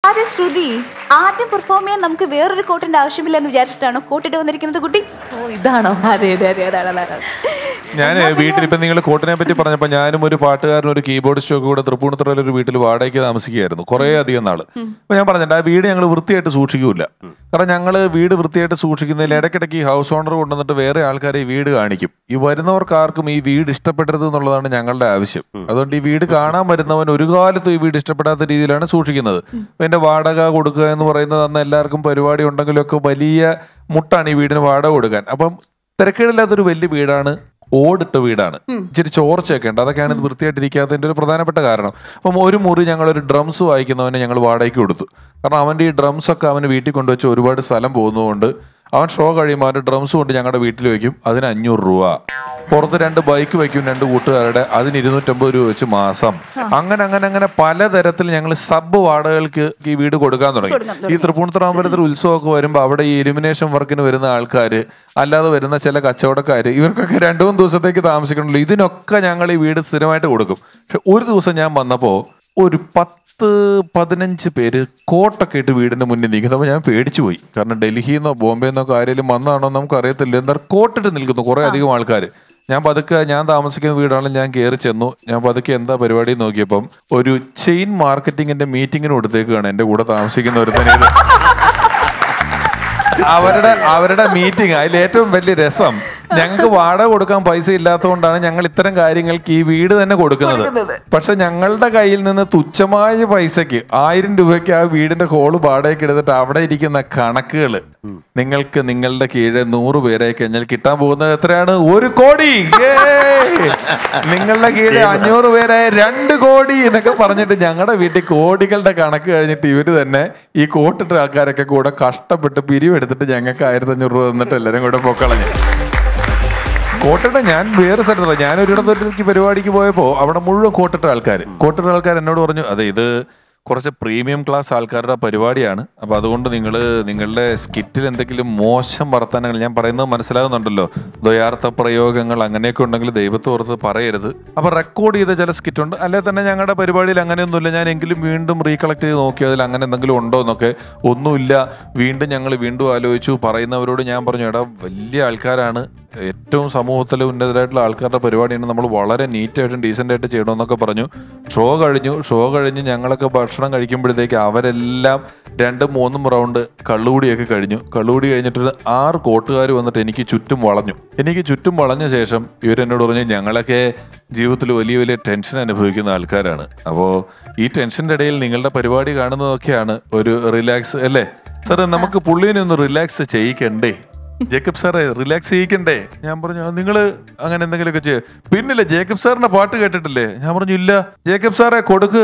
അത് ശ്രുതി ആദ്യം പെർഫോം ചെയ്യാൻ നമുക്ക് വേറൊരു കോട്ടിന്റെ ആവശ്യമില്ല എന്ന് വിചാരിച്ചിട്ടാണോ കോട്ടിട്ട് വന്നിരിക്കുന്നത് കുട്ടി ഓ ഇതാണോ അതെ അതെ അതെ അതാണ് അതാണ് ഞാൻ വീട്ടിൽ ഇപ്പം നിങ്ങൾ കോട്ടിനെ പറ്റി പറഞ്ഞപ്പോൾ ഞാനും ഒരു പാട്ടുകാരനും ഒരു കീബോർഡിസ്റ്റും ഒക്കെ കൂടെ തൃപ്പൂണിത്തുറയിൽ ഒരു വീട്ടിൽ വാടകയ്ക്ക് താമസിക്കുകയായിരുന്നു കുറേ അധികം നാള് അപ്പൊ ഞാൻ പറഞ്ഞിട്ട് ആ വീട് ഞങ്ങൾ വൃത്തിയായിട്ട് സൂക്ഷിക്കൂല കാരണം ഞങ്ങൾ വീട് വൃത്തിയായിട്ട് സൂക്ഷിക്കുന്നതിൽ ഇടയ്ക്കിടയ്ക്ക് ഈ ഹൗസ് ഓണർ കൊണ്ടുവന്നിട്ട് വേറെ ആൾക്കാരെ ഈ വീട് കാണിക്കും ഈ വരുന്നവർക്ക് ആർക്കും ഈ വീട് ഇഷ്ടപ്പെടരുത് എന്നുള്ളതാണ് ഞങ്ങളുടെ ആവശ്യം അതുകൊണ്ട് ഈ വീട് കാണാൻ വരുന്നവൻ ഒരു കാലത്തും ഈ വീട് ഇഷ്ടപ്പെടാത്ത രീതിയിലാണ് സൂക്ഷിക്കുന്നത് അപ്പൊ എന്റെ വാടക കൊടുക്കുക എന്ന് പറയുന്നത് അന്ന് എല്ലാവർക്കും പരിപാടി ഉണ്ടെങ്കിലൊക്കെ വലിയ മുട്ടാണ് ഈ വീടിന് വാടക കൊടുക്കാൻ അപ്പം തിരക്കേടില്ലാത്തൊരു വലിയ വീടാണ് ഓടിട്ട വീടാണ് ഇച്ചിരി ചോർച്ചയൊക്കെ ഉണ്ട് അതൊക്കെയാണ് ഇത് വൃത്തിയായിട്ടിരിക്കാത്തതിന്റെ ഒരു പ്രധാനപ്പെട്ട കാരണം അപ്പം ഒരു മുറി ഞങ്ങൾ ഒരു ഡ്രംസ് വായിക്കുന്നവന് ഞങ്ങൾ വാടകയ്ക്ക് കൊടുത്തു കാരണം അവന്റെ ഈ ഡ്രംസ് ഒക്കെ അവന് വീട്ടിൽ കൊണ്ടുവച്ച് ഒരുപാട് സ്ഥലം പോകുന്നതുകൊണ്ട് അവൻ ഷോ കഴിയുമ്പോൾ അവന്റെ ഡ്രംസ് കൊണ്ട് ഞങ്ങളുടെ വീട്ടിൽ വെക്കും അതിന് അഞ്ഞൂറ് രൂപ പുറത്ത് രണ്ട് ബൈക്ക് വെക്കും രണ്ട് കൂട്ടുകാരുടെ അതിന് ഇരുന്നൂറ്റമ്പത് രൂപ വെച്ച് മാസം അങ്ങനെ അങ്ങനെ അങ്ങനെ പലതരത്തിൽ ഞങ്ങൾ സബ് വാടകകൾക്ക് ഈ വീട് കൊടുക്കാൻ തുടങ്ങി ഈ തൃപ്പൂണിത്തുറ അമ്പലത്തിൽ ഉത്സവമൊക്കെ വരുമ്പോൾ അവിടെ ഈ ഇലുമിനേഷൻ വർക്കിന് വരുന്ന ആൾക്കാർ അല്ലാതെ വരുന്ന ചില കച്ചവടക്കാർ ഇവർക്കൊക്കെ രണ്ടു മൂന്ന് ദിവസത്തേക്ക് താമസിക്കണമല്ലോ ഇതിനൊക്കെ ഞങ്ങൾ ഈ വീട് സ്ഥിരമായിട്ട് കൊടുക്കും പക്ഷെ ഒരു ദിവസം ഞാൻ വന്നപ്പോൾ ഒരു പത്ത് പതിനഞ്ച് പേര് കോട്ടൊക്കെ ഇട്ട് വീടിന്റെ മുന്നിൽ നിൽക്കുന്നത് അപ്പോൾ ഞാൻ പേടിച്ചു പോയി കാരണം ഡൽഹിയിൽ നിന്നോ ബോംബെ നിന്നോ ആരെങ്കിലും വന്നാണോ നമുക്ക് അറിയത്തില്ല എന്താ കോട്ടിട്ട് നിൽക്കുന്നു കുറെ അധികം ആൾക്കാർ ഞാൻ പതുക്കെ ഞാൻ താമസിക്കുന്ന വീടാണ് ഞാൻ കയറി ചെന്നു ഞാൻ പതുക്കെ എന്താ പരിപാടി എന്ന് നോക്കിയപ്പം ഒരു ചെയിൻ മാർക്കറ്റിങ്ങിന്റെ മീറ്റിങ്ങിന് കൊടുത്തേക്കാണ് എന്റെ കൂടെ താമസിക്കുന്ന ഒരു അവരുടെ അവരുടെ മീറ്റിംഗ് അതിൽ ഏറ്റവും വലിയ രസം ഞങ്ങൾക്ക് വാടക കൊടുക്കാൻ പൈസ ഇല്ലാത്തതുകൊണ്ടാണ് ഞങ്ങൾ ഇത്തരം കാര്യങ്ങൾക്ക് ഈ വീട് തന്നെ കൊടുക്കുന്നത് പക്ഷെ ഞങ്ങളുടെ കയ്യിൽ നിന്ന് തുച്ഛമായ പൈസക്ക് ആയിരം രൂപയ്ക്ക് ആ വീടിന്റെ ഹോള് വാടകയ്ക്ക് എടുത്തിട്ട് അവിടെ ഇരിക്കുന്ന കണക്കുകൾ നിങ്ങൾക്ക് നിങ്ങളുടെ കീഴെ നൂറ് പേരെ കഴിഞ്ഞാൽ കിട്ടാൻ പോകുന്നത് എത്രയാണ് ഒരു കോടി Yay! നിങ്ങളുടെ കീഴെ അഞ്ഞൂറ് പേരെ രണ്ട് കോടി എന്നൊക്കെ പറഞ്ഞിട്ട് ഞങ്ങളുടെ വീട്ടിൽ കോടികളുടെ കണക്ക് കഴിഞ്ഞിട്ട് ഇവര് തന്നെ ഈ കോട്ടിട്ട ആൾക്കാരൊക്കെ കൂടെ കഷ്ടപ്പെട്ട് പിരിവെടുത്തിട്ട് ഞങ്ങൾക്ക് ആയിരത്തി അഞ്ഞൂറ് രൂപ തന്നിട്ട് എല്ലാരും കൂടെ പൊക്കളഞ്ഞു കോട്ടിട്ട ഞാൻ വേറെ സ്ഥലത്തല്ല ഞാൻ ഒരിടത്തൊരു പരിപാടിക്ക് പോയപ്പോൾ അവിടെ മുഴുവൻ കോട്ടിട്ട ആൾക്കാർ കോട്ടിട്ട ആൾക്കാർ എന്നോട് പറഞ്ഞു അതെ ഇത് കുറച്ച് പ്രീമിയം ക്ലാസ് ആൾക്കാരുടെ പരിപാടിയാണ് അപ്പൊ അതുകൊണ്ട് നിങ്ങൾ നിങ്ങളുടെ സ്കിറ്റിൽ എന്തെങ്കിലും മോശം വർത്തമാനങ്ങൾ ഞാൻ പറയുന്നത് മനസ്സിലാകുന്നുണ്ടല്ലോ ദ്വയാർത്ഥ പ്രയോഗങ്ങൾ അങ്ങനെയൊക്കെ ഉണ്ടെങ്കിൽ ദൈവത്തെ ഓർത്ത് പറയരുത് അപ്പൊ റെക്കോർഡ് ചെയ്ത ചില സ്കിറ്റ് ഉണ്ട് അല്ലെ തന്നെ ഞങ്ങളുടെ പരിപാടിയിൽ അങ്ങനെയൊന്നുമില്ല ഞാൻ എങ്കിലും വീണ്ടും റീകളക്ട് ചെയ്ത് നോക്കി അതിൽ അങ്ങനെ എന്തെങ്കിലും ഉണ്ടോ എന്നൊക്കെ ഒന്നുമില്ല വീണ്ടും ഞങ്ങൾ വീണ്ടും ആലോചിച്ചു പറയുന്നവരോട് ഞാൻ പറഞ്ഞു എടാ വലിയ ആൾക്കാരാണ് ഏറ്റവും സമൂഹത്തിൽ ഉന്നതരായിട്ടുള്ള ആൾക്കാരുടെ പരിപാടിയാണ് നമ്മൾ വളരെ നീറ്റായിട്ടും ഡീസൻ്റ് ആയിട്ട് ചെയ്യണമെന്നൊക്കെ പറഞ്ഞു ഷോ കഴിഞ്ഞു ഷോ കഴിഞ്ഞ് ഞങ്ങളൊക്കെ ഭക്ഷണം കഴിക്കുമ്പോഴത്തേക്ക് അവരെല്ലാം രണ്ടും മൂന്നും റൗണ്ട് കള്ളുകൂടിയൊക്കെ കഴിഞ്ഞു കള്ളുകൂടി കഴിഞ്ഞിട്ട് ആറ് കോട്ടുകാർ വന്നിട്ട് എനിക്ക് ചുറ്റും വളഞ്ഞു എനിക്ക് ചുറ്റും വളഞ്ഞ ശേഷം ഇവരെന്നോട് പറഞ്ഞു ഞങ്ങളൊക്കെ ജീവിതത്തിൽ വലിയ വലിയ ടെൻഷൻ അനുഭവിക്കുന്ന ആൾക്കാരാണ് അപ്പോൾ ഈ ടെൻഷൻ്റെ ഇടയിൽ നിങ്ങളുടെ പരിപാടി കാണുന്നതൊക്കെയാണ് ഒരു റിലാക്സ് അല്ലേ സാറേ നമുക്ക് പുള്ളീനെ ഒന്ന് റിലാക്സ് ചെയ്യിക്കണ്ടേ ജേക്കബ് സാറേ റിലാക്സ് ചെയ്യിക്കണ്ടേ ഞാൻ പറഞ്ഞു നിങ്ങൾ അങ്ങനെ എന്തെങ്കിലുമൊക്കെ ചെയ്യ പിന്നില്ല ജേക്കബ് സാറിന്റെ പാട്ട് കേട്ടിട്ടില്ലേ ഞാൻ പറഞ്ഞു ഇല്ല ജേക്കബ് സാറേ കൊടുക്ക്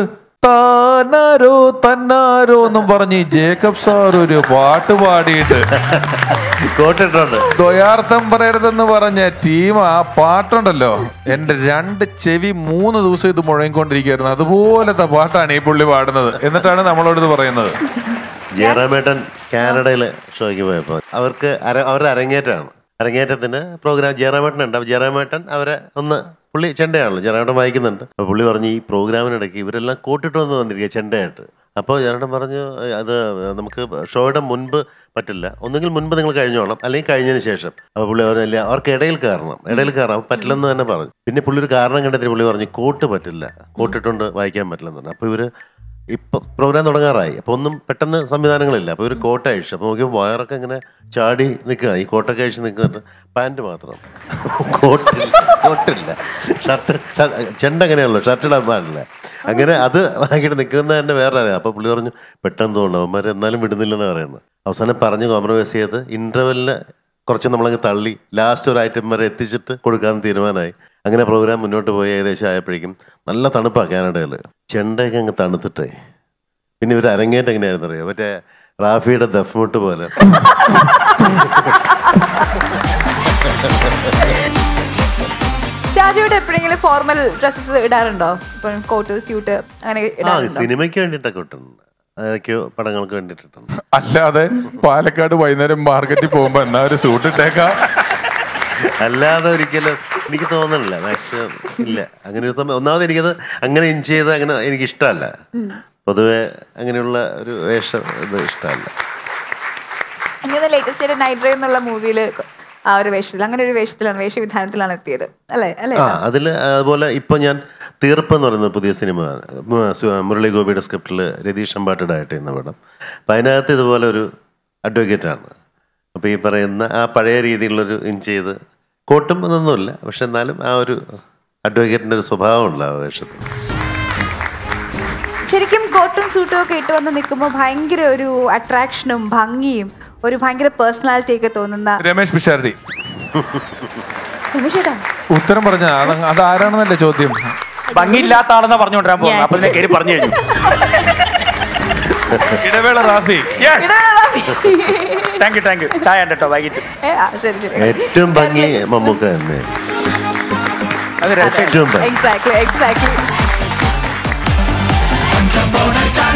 താനാരോ തന്നാരോ എന്നും പറഞ്ഞ് ഈ ജേക്കബ് സാർ ഒരു പാട്ട് പാടിയിട്ട് കോട്ടിട്ടുണ്ട് ദ്വയാർത്ഥം പറയരുതെന്ന് പറഞ്ഞ ടീം ആ പാട്ടുണ്ടല്ലോ എന്റെ രണ്ട് ചെവി മൂന്ന് ദിവസം ഇത് മുഴങ്ങിക്കൊണ്ടിരിക്കുകയായിരുന്നു അതുപോലത്തെ പാട്ടാണ് ഈ പുള്ളി പാടുന്നത് എന്നിട്ടാണ് നമ്മളോട് ഇത് പറയുന്നത് ജയറാമേട്ടൻ കാനഡയിൽ ഷോയ്ക്ക് പോയപ്പോൾ അവർക്ക് അര അവരുടെ അരങ്ങേറ്റമാണ് അരങ്ങേറ്റത്തിന് പ്രോഗ്രാം ജയറാമേട്ടൻ ഉണ്ട് അപ്പോൾ ജയറാമേട്ടൻ അവരെ ഒന്ന് പുള്ളി ചെണ്ടയാണല്ലോ ജയറാമേട്ടൻ വായിക്കുന്നുണ്ട് അപ്പോൾ പുള്ളി പറഞ്ഞു ഈ പ്രോഗ്രാമിനിടയ്ക്ക് ഇവരെല്ലാം കോട്ടിട്ട് വന്ന് വന്നിരിക്കുക ചെണ്ടയായിട്ട് അപ്പോൾ ജയറാമേട്ടൻ പറഞ്ഞു അത് നമുക്ക് ഷോയുടെ മുൻപ് പറ്റില്ല ഒന്നുകിൽ മുൻപ് നിങ്ങൾ കഴിഞ്ഞോണം അല്ലെങ്കിൽ കഴിഞ്ഞതിന് ശേഷം അപ്പോൾ പുള്ളി പറഞ്ഞില്ല അവർക്ക് ഇടയിൽ കയറണം ഇടയിൽ കയറാം അപ്പോൾ പറ്റില്ലെന്ന് തന്നെ പറഞ്ഞു പിന്നെ പുള്ളി ഒരു കാരണം കണ്ടെത്തി പുള്ളി പറഞ്ഞു കോട്ട് പറ്റില്ല കോട്ടിട്ടുകൊണ്ട് വായിക്കാൻ പറ്റില്ലെന്ന് പറഞ്ഞു അപ്പോൾ ഇവർ ഇപ്പൊ പ്രോഗ്രാം തുടങ്ങാറായി അപ്പൊ ഒന്നും പെട്ടെന്ന് സംവിധാനങ്ങളില്ല അപ്പൊ ഒരു കോട്ട അഴിച്ചു അപ്പൊ നോക്കിയപ്പോൾ വയറൊക്കെ ഇങ്ങനെ ചാടി നിൽക്കുക ഈ കോട്ടൊക്കെ അഴിച്ച് നിൽക്കുന്നുണ്ട് പാൻറ് മാത്രം കോട്ടില്ല കോട്ടില്ല ഷർട്ട് ചെണ്ട അങ്ങനെയാണല്ലോ ഷർട്ട് ഇടാൻ പാടില്ല അങ്ങനെ അത് വാങ്ങിയിട്ട് നിൽക്കുന്ന തന്നെ വേറെ അറിയാം അപ്പൊ പുള്ളി പറഞ്ഞു പെട്ടെന്ന് തോന്നുന്നു അവന്മാർ എന്നാലും വിടുന്നില്ലെന്ന് പറയുന്നത് അവസാനം പറഞ്ഞ് കോംപ്രമൈസ് ചെയ്ത് ഇന്റർവെല്ലിന് കുറച്ച് നമ്മളങ്ങ് തള്ളി ലാസ്റ്റ് ഒരു ഐറ്റം വരെ എത്തിച്ചിട്ട് കൊടുക്കാൻ തീരുമാനമായി അങ്ങനെ പ്രോഗ്രാം മുന്നോട്ട് പോയി ഏകദേശം ആയപ്പോഴേക്കും നല്ല തണുപ്പാണ് കാനഡയിൽ ചെണ്ടയൊക്കെ അങ്ങ് തണുത്തിട്ടേ പിന്നെ ഇവർ അരങ്ങേറ്റം എങ്ങനെയായിരുന്നു അറിയോ മറ്റേ റാഫിയുടെ ദഫ്മുട്ട് പോലെ ഷാജുവിടെ എപ്പോഴെങ്കിലും ഫോർമൽ ഡ്രസ്സസ് ഇടാറുണ്ടോ ഇപ്പം കോട്ട് സ്യൂട്ട് അങ്ങനെ ആ ഇടാറുണ്ടോ സിനിമയ്ക്ക് വേണ്ടിയിട്ടൊക്കെ ഇട്ടിട്ടുണ്ട് അതൊക്കെയോ പടങ്ങൾക്ക് വേണ്ടിയിട്ടുണ്ട് അല്ലാതെ പാലക്കാട് വൈകുന്നേരം മാർക്കറ്റിൽ പോകുമ്പോ എന്നാ ഒരു സൂട്ട് ഇട്ടേക്കാം അല്ലാതെ ഒരിക്കലും എനിക്ക് തോന്നണില്ല മാക്സിമം ഇല്ല അങ്ങനെ ഒരു സമയം ഒന്നാമത് എനിക്കത് അങ്ങനെ ഇൻ ചെയ്ത് അങ്ങനെ എനിക്ക് ഇഷ്ടമല്ല പൊതുവെ അങ്ങനെയുള്ള ഒരു വേഷം ഇത് ഇഷ്ടമല്ല അങ്ങനെ ലേറ്റസ്റ്റ് ആയിട്ട് നൈറ്റ് ഡ്രൈവ് എന്നുള്ള മൂവിയിൽ ആ ഒരു വേഷത്തിൽ അങ്ങനെ ഒരു വേഷത്തിലാണ് വേഷവിധാനത്തിലാണ് എത്തിയത് അല്ലേ അല്ലേ ആ അതിൽ അതുപോലെ ഇപ്പോൾ ഞാൻ തീർപ്പ് എന്ന് പറയുന്ന പുതിയ സിനിമ മു- സു- മുരളി ഗോപിയുടെ സ്ക്രിപ്റ്റിൽ രതീഷ് അമ്പാട്ടയുടെ ആയിട്ട് ചെയ്യുന്ന പടം അപ്പം അതിനകത്ത് ഇതുപോലെ ഒരു അഡ്വക്കേറ്റാണ് അപ്പോൾ ഈ പറയുന്ന ആ പഴയ രീതിയിലുള്ളൊരു ഇൻ ചെയ്ത് കോട്ടും എന്നൊന്നുമില്ല പക്ഷെ എന്നാലും ആ ഒരു അഡ്വക്കേറ്റിൻ്റെ ഒരു സ്വഭാവമുണ്ട് ആ വേഷത്തിൽ ശരിക്കും കോട്ടും സൂട്ടും ഒക്കെ ഇട്ട് വന്ന് നിൽക്കുമ്പോൾ ഭയങ്കര ഒരു അട്രാക്ഷനും ഭംഗിയും ഒരു ഭയങ്കര പേഴ്സണാലിറ്റി ഒക്കെ തോന്നുന്ന രമേശ് പിഷാരടി രമേശേട്ടാ ഉത്തരം പറഞ്ഞ അത് ആരാണെന്നല്ലേ ചോദ്യം ഭംഗിയില്ലാത്ത ആളെന്നാ പറഞ്ഞുകൊണ്ടിരാൻ പോകുന്നത് അപ്പൊ ഇതിനെ കയറി പറഞ്ഞു കഴിഞ്ഞു ഇടവേള Rafi thank you thank you ചായ ഉണ്ട് കേട്ടോ വൈകിട്ട് ഏ, ആ, ശരി ശരി ഏറ്റവും ഭംഗി മമ്മൂക്ക തന്നെ അത് രക്ഷ ഏറ്റവും ഭംഗി exactly exactly Once upon a time.